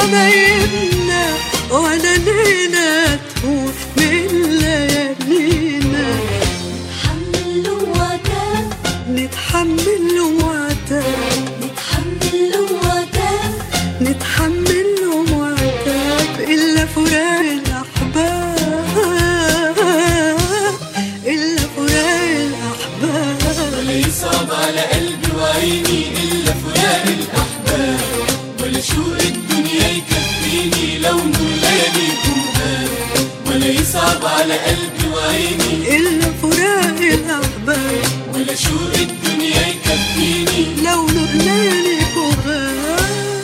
حبايبنا ولا ليلة تفوت من ليالينا نتحمل وعداك نتحمل وعتاب نتحمل وعداك نتحمل وعتاب إلا فراق الأحباب إلا فراق الأحباب ولا يصعب على قلبي وعيني إلا فراق الأحباب ولا شوق الدنيا يكفيني لو نور لياليكم غاب ولا يصعب على قلبي وعيني إلا فراق الأحباب ولا شوق الدنيا يكفيني لو نور لياليكم غاب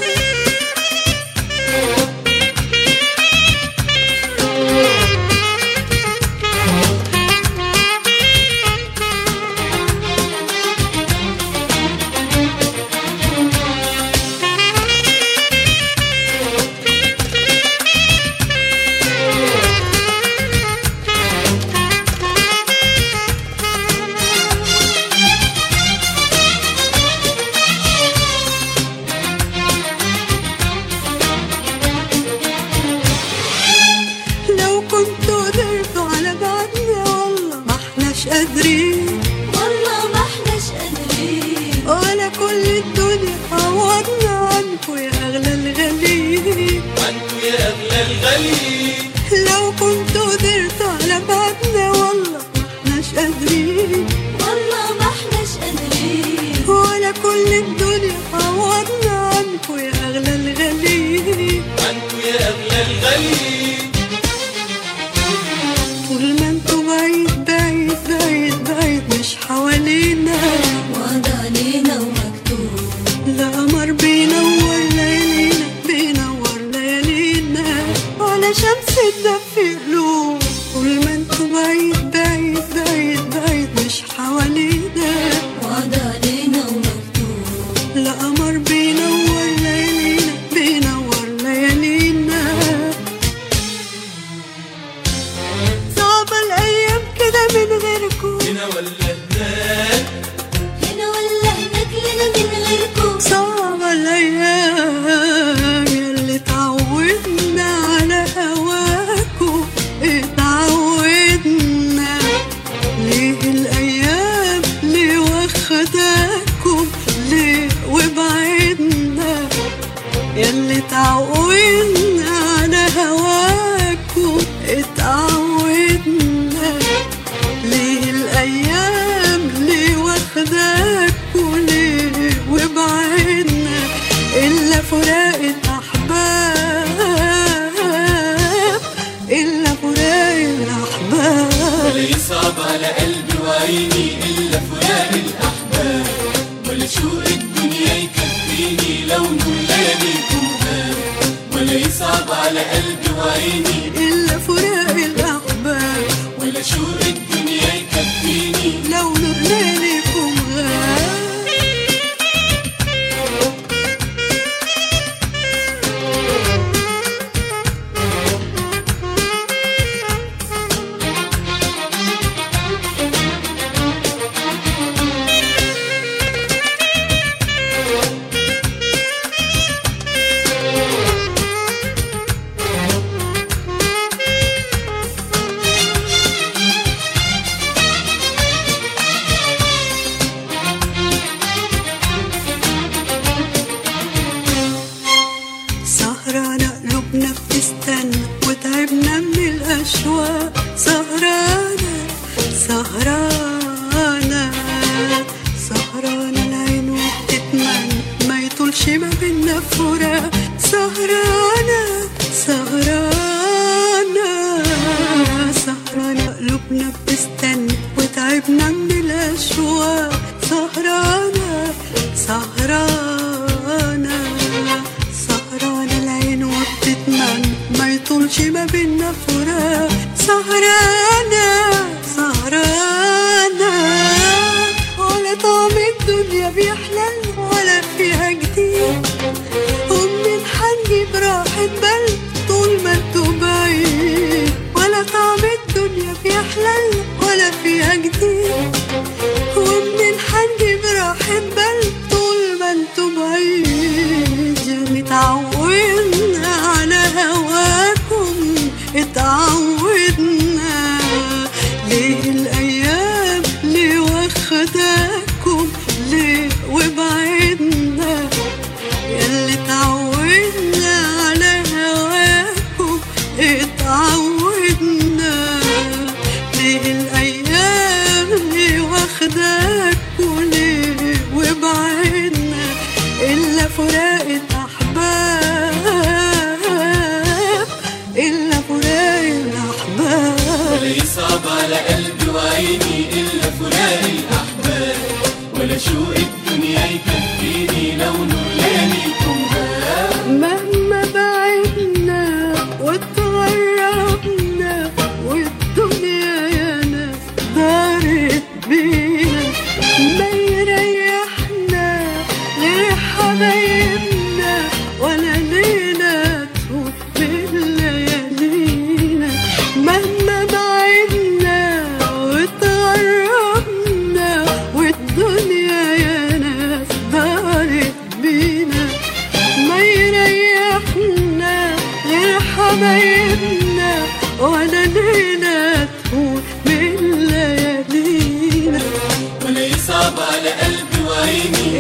لو كنت قدرت على بعدنا والله ما احناش قادرين والله ما احناش قادرين ولا كل الدنيا عوضنا عنكو يا أغلى الغاليين عنكو يا أغلى الغاليين لو كنت قدرت على بعدنا والله ما احناش قادرين والله ما احناش قادرين ولا كل الدنيا عوضنا عنكو يا أغلى الغاليين عنكو يا أغلى الغاليين طول ما انتوا بعيد بعيد بعيد بعيد مش حوالينا وعد علينا ومكتوب لا قمر بينور ليالينا بينور ليالينا ولا شمس تدفي قلوب طول ما انتوا بعيد بعيد بعيد بعيد مش حوالينا وعد علينا ومكتوب لا قمر بينور ليالينا بينور ليالينا صعبة الأيام كده من غيركم هنا ولا هناك هنا ولا هناك لنا من غيركم صعبة الأيام يلي اتعودنا على هواكوا اتعودنا ليه الأيام ليه واخداكوا ليه وبعدنا يلي اتعودنا على هواكوا اتعودنا ليه الأيام ليه واخداكوا ليه وبعدنا إلا فراق الأحباب إلا فراق الأحباب ولا يصعب على قلبي وعيني إلا فراق الأحباب ولا شوق الدنيا يكفيني لو نور لياليكم غاب ولا يصعب على قلبي وعيني إلا فراق الأحباب ولا شوق الدنيا يكفيني لو نور ليلكم غاب سهرانة قلوبنا بتستنى وتعبنا من الأشواق سهرانة سهرانة سهرانة العين وبتتمنى ما يطولش ما بينا فراق سهرانة سهرانة سهرانة قلوبنا بتستنى وتعبنا من الأشواق سهرانة سهرانة سهرانة العين وبتتمنى ما يطولش ما بينا فراق سهرانة سهرانة ولا طعم الدنيا بيحلى ولا فيها جديد ومن هنجيب راحة بال طول ما انتوا بعيد ولا طعم الدنيا بيحلى ولا فيها جديد ومنين هنجيب راحة بال طول ما انتوا بعيد يا متعودنا ولا شوق الدنيا يكفيني لو نور لياليكم غاب مهما بعدنا واتغربنا والدنيا يا ناس دارت بينا ما يريحنا غير حبايبنا ولا ليلة تفوت من ليالينا مهما بعدنا واتغربنا والدنيا يا ناس دارت بينا ما يريحنا غير حبايبنا ولا ليلة تفوت من ليالينا ولا يصعب على قلبي وعيني